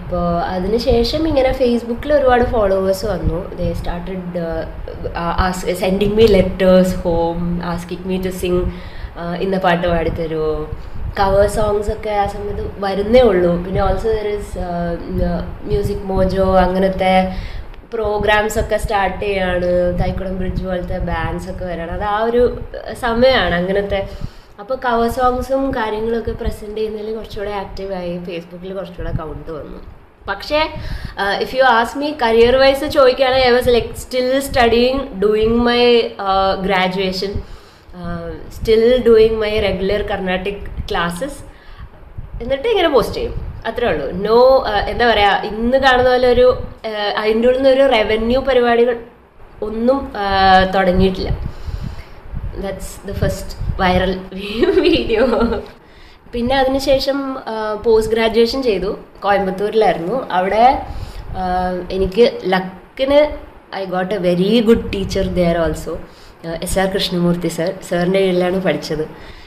അപ്പോൾ അതിനുശേഷം ഇങ്ങനെ ഫേസ്ബുക്കിൽ ഒരുപാട് ഫോളോവേഴ്സ് വന്നു they started sending me letters home asking me to sing ഇന്ന പാട്ട് പാടിത്തരുമോ കവർ സോങ്സ് ഒക്കെ ആ സമയത്ത് വരുന്നേ ഉള്ളൂ പിന്നെ also there is Music Mojo അങ്ങനത്തെ പ്രോഗ്രാംസ് ഒക്കെ സ്റ്റാർട്ട് ചെയ്യാണ് തൈക്കുടം ബ്രിഡ്ജ് പോലത്തെ ബാൻഡ്സ് ഒക്കെ വരണം അത് ആ ഒരു സമയമാണ് അങ്ങനത്തെ അപ്പോൾ കവർ സോങ്സും കാര്യങ്ങളൊക്കെ പ്രസൻറ്റ് ചെയ്യുന്നതിൽ കുറച്ചുകൂടെ ആക്റ്റീവായി ഫേസ്ബുക്കിൽ കുറച്ചുകൂടെ കൗണ്ട് വന്നു പക്ഷേ if you ask me career wise ചോദിക്കുകയാണെങ്കിൽ I was like still studying doing my graduation still doing my regular Carnatic classes എന്നിട്ട് ഇങ്ങനെ പോസ്റ്റ് ചെയ്യും അത്രേ ഉള്ളൂ നോ എന്താ പറയാ ഇന്ന് കാണുന്ന പോലെ ഒരു ആഹ് അതിൻ്റെ ഉള്ളിൽ നിന്ന് ഒരു റവന്യൂ പരിപാടികൾ ഒന്നും ആഹ് തുടങ്ങിയിട്ടില്ല that's the first viral video പിന്നെ അതിനുശേഷം പോസ്റ്റ് ഗ്രാജുവേഷൻ ചെയ്തു കോയമ്പത്തൂരിലായിരുന്നു അവിടെ ആഹ് എനിക്ക് ലക്കിന് I got a very good teacher there also S R Krishnamoorthy sir സാറിൻ്റെ കീഴിലാണ് പഠിച്ചത്